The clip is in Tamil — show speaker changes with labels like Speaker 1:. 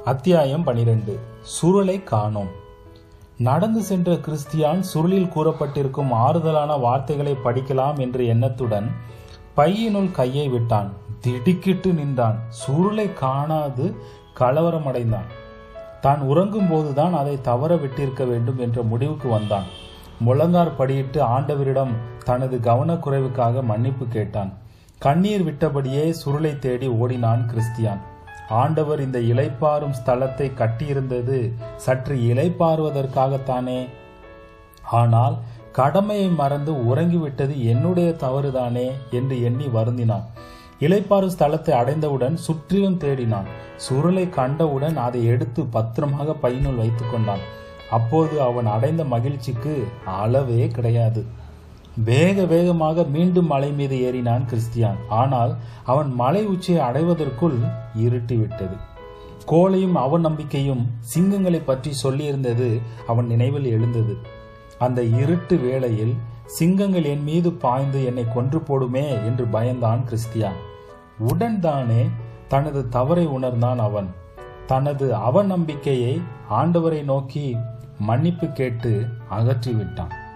Speaker 1: அத்தியாயம் பனிரெண்டு சுருளை காணோம் நடந்து சென்ற கிறிஸ்தியான் சுருளில் கூறப்பட்டிருக்கும் ஆறுதலான வார்த்தைகளை படிக்கலாம் என்ற எண்ணத்துடன் பையினுள் கையை விட்டான் திடுக்கிட்டு நின்றான் சுருளை காணாது கலவரமடைந்தான் தான் உறங்கும் போதுதான் அதை தவற விட்டிருக்க வேண்டும் என்ற முடிவுக்கு வந்தான் முழங்கார் படியிட்டு ஆண்டவரிடம் தனது கவனக்குறைவுக்காக மன்னிப்பு கேட்டான் கண்ணீர் விட்டபடியே சுருளை தேடி ஓடினான் கிறிஸ்தியான் ஆண்டவர் இந்த இலைப்பாறும் ஸ்தலத்தை கட்டியிருந்தது சற்று இலைப்பாறுவதற்காகத்தானே ஆனால் கடமையை மறந்து உறங்கிவிட்டது என்னுடைய தவறுதானே என்று எண்ணி வருந்தினான் இலைப்பாறு ஸ்தலத்தை அடைந்தவுடன் சுற்றிலும் தேடினான் சுருளை கண்டவுடன் அதை எடுத்து பத்திரமாக பையினுள் வைத்துக் கொண்டான் அப்போது அவன் அடைந்த மகிழ்ச்சிக்கு அளவே கிடையாது வேக வேகமாக மீண்டும் மலை மீது ஏறினான் கிறிஸ்தியான் ஆனால் அவன் மலை உச்சியை அடைவதற்குள் இருட்டிவிட்டது கோழையும் அவநம்பிக்கையும் சிங்கங்களை பற்றி சொல்லியிருந்தது அவன் நினைவில் எழுந்தது அந்த இருட்டு வேளையில் சிங்கங்கள் என் மீது பாய்ந்து என்னை கொன்று போடுமே என்று பயந்தான் கிறிஸ்தியான் உடன் தானே தனது தவறை உணர்ந்தான் அவன் தனது அவநம்பிக்கையை ஆண்டவரை நோக்கி மன்னிப்பு கேட்டு அகற்றிவிட்டான்